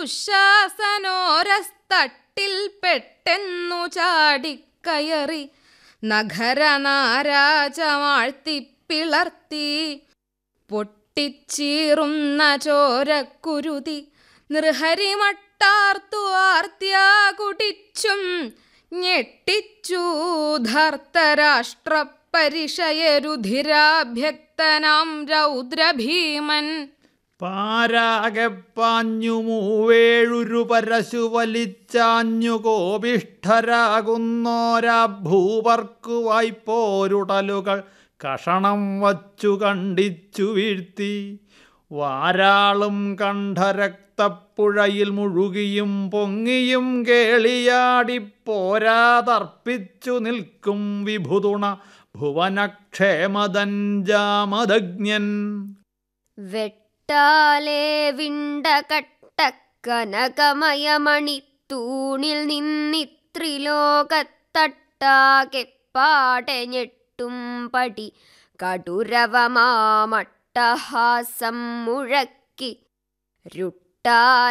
ദുശാസനോരസ്തട്ടിൽ പെട്ടെന്നു ചാടിക്കയറി നഗരനാരാജമാഴ്ത്തി പിളർത്തി പൊട്ടിച്ചീറുന്ന ചോരക്കുരുതി നൃഹരിമട്ടാർത്തു ആർത്തിയാ കുടിച്ചും ഞെട്ടിച്ചു ധർത്തരാഷ്ട്രപരിഷയരുധിരാഭ്യക്തനാം രൗദ്രഭീമൻ പാരാകെ പാഞ്ഞു മൂവേഴുരു പരശു വലിച്ചാഞ്ഞു കോപിഷ്ഠരാകുന്നോരാ ഭൂപർക്കു വായ്പോരുടലുകൾ കഷണം വച്ചു കണ്ടിച്ചു വീഴ്ത്തി വാരാളും കണ്ഠരക്തപ്പുഴയിൽ മുഴുകിയും പൊങ്ങിയും കേളിയാടി പോരാതർപ്പിച്ചു നിൽക്കും വിഭുതുണ ഭുവനക്ഷേമദഞ്ചാമദജ്ഞൻ വെട്ടാലേ വിണ്ട കട്ടക്കനകമയമണി തൂണിൽ നിന്നിത്രിലോകത്തട്ടാകെ പാടെ ഞെട്ടും പടി കടുരവമാമട്ടഹാസം മുഴക്കി രുട്ടാ